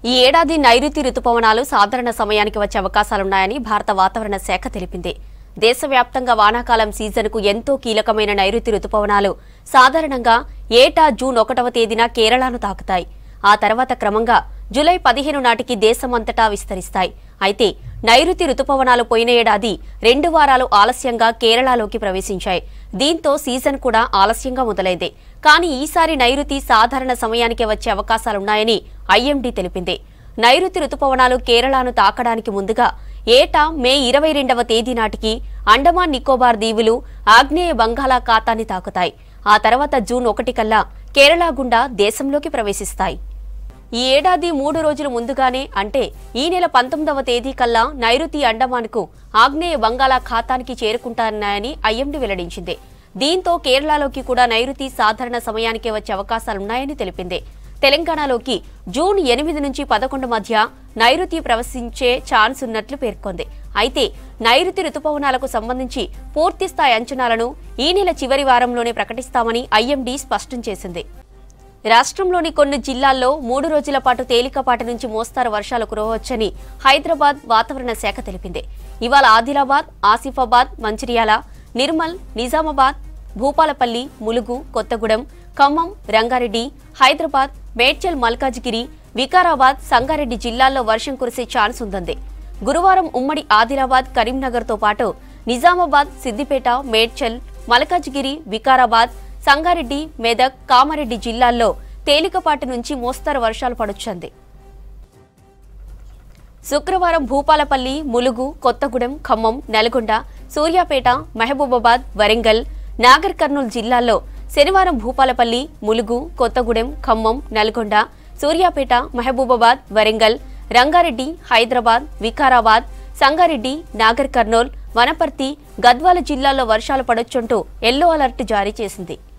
ఈ ఏడాది నైరుతి రుతుపవనాలు సాధారణ సమయానికి వచ్చే అవకాశాలున్నాయని భారత వాతావరణ శాఖ తెలిపింది దేశవ్యాప్తంగా వానాకాలం సీజన్కు ఎంతో కీలకమైన నైరుతి రుతుపవనాలు సాధారణంగా ఏటా జూన్ ఒకటవ తేదీన కేరళను తాకుతాయి ఆ తర్వాత క్రమంగా జూలై పదిహేను నాటికి దేశమంతటా విస్తరిస్తాయి అయితే నైరుతి రుతుపవనాలు పోయిన ఏడాది రెండు వారాలు ఆలస్యంగా కేరళలోకి ప్రవేశించాయి దీంతో సీజన్ కూడా ఆలస్యంగా మొదలైంది కానీ ఈసారి నైరుతి సాధారణ సమయానికే వచ్చే అవకాశాలున్నాయని ఐఎండీ తెలిపింది నైరుతి రుతుపవనాలు కేరళను తాకడానికి ముందుగా ఏటా మే ఇరవై రెండవ తేదీ నాటికి అండమాన్ నికోబార్ దీవులు ఆగ్నేయ బంగాళాఖాతాన్ని తాకుతాయి ఆ తర్వాత జూన్ ఒకటి కల్లా కేరళ గుండా దేశంలోకి ప్రవేశిస్తాయి ఈ ఏడాది మూడు రోజులు ముందుగానే అంటే ఈ నెల పంతొమ్మిదవ తేదీ కల్లా నైరుతి అండమాన్కు ఆగ్నేయ బంగాళాఖాతానికి చేరుకుంటారన్నాయని ఐఎండీ వెల్లడించింది దీంతో కేరళలోకి కూడా నైరుతి సాధారణ సమయానికే వచ్చే అవకాశాలున్నాయని తెలిపింది తెలంగాణలోకి జూన్ ఎనిమిది నుంచి పదకొండు మధ్య నైరుతి ప్రవేశించే ఛాన్స్ ఉన్నట్లు పేర్కొంది అయితే నైరుతి రుతుపవనాలకు సంబంధించి పూర్తి స్థాయి అంచనాలను ఈ నెల చివరి వారంలోనే ప్రకటిస్తామని ఐఎండీ స్పష్టం చేసింది రాష్ట్రంలోని కొన్ని జిల్లాల్లో మూడు రోజుల పాటు తేలికపాటి నుంచి మోస్తారు వర్షాలు కురవవచ్చని హైదరాబాద్ వాతావరణ శాఖ తెలిపింది ఇవాళ ఆదిలాబాద్ ఆసిఫాబాద్ మంచిర్యాల నిర్మల్ నిజామాబాద్ భూపాలపల్లి ములుగు కొత్తగూడెం ఖమ్మం రంగారెడ్డి హైదరాబాద్ మేడ్చల్ మల్కాజ్గిరి వికారాబాద్ సంగారెడ్డి జిల్లాల్లో వర్షం కురిసే ఛాన్స్ ఉందంది గురువారం ఉమ్మడి ఆదిలాబాద్ కరీంనగర్తో పాటు నిజామాబాద్ సిద్దిపేట మేడ్చల్ మల్కాజ్గిరి వికారాబాద్ సంగారెడ్డి మెదక్ కామారెడ్డి జిల్లాల్లో తేలికపాటి నుంచి మోస్తరు వర్షాలు పడొచ్చంది శుక్రవారం భూపాలపల్లి ములుగు కొత్తగూడెం ఖమ్మం నల్గొండ సూర్యాపేట మహబూబాబాద్ వరంగల్ నాగర్ కర్నూలు జిల్లాల్లో శనివారం భూపాలపల్లి ములుగు కొత్తగూడెం ఖమ్మం నల్గొండ సూర్యాపేట మహబూబాబాద్ వరంగల్ రంగారెడ్డి హైదరాబాద్ వికారాబాద్ సంగారెడ్డి నాగర్ కర్నూల్ వనపర్తి గద్వాల జిల్లాల్లో వర్షాలు పడొచ్చంటూ ఎల్లో అలర్ట్ జారీ చేసింది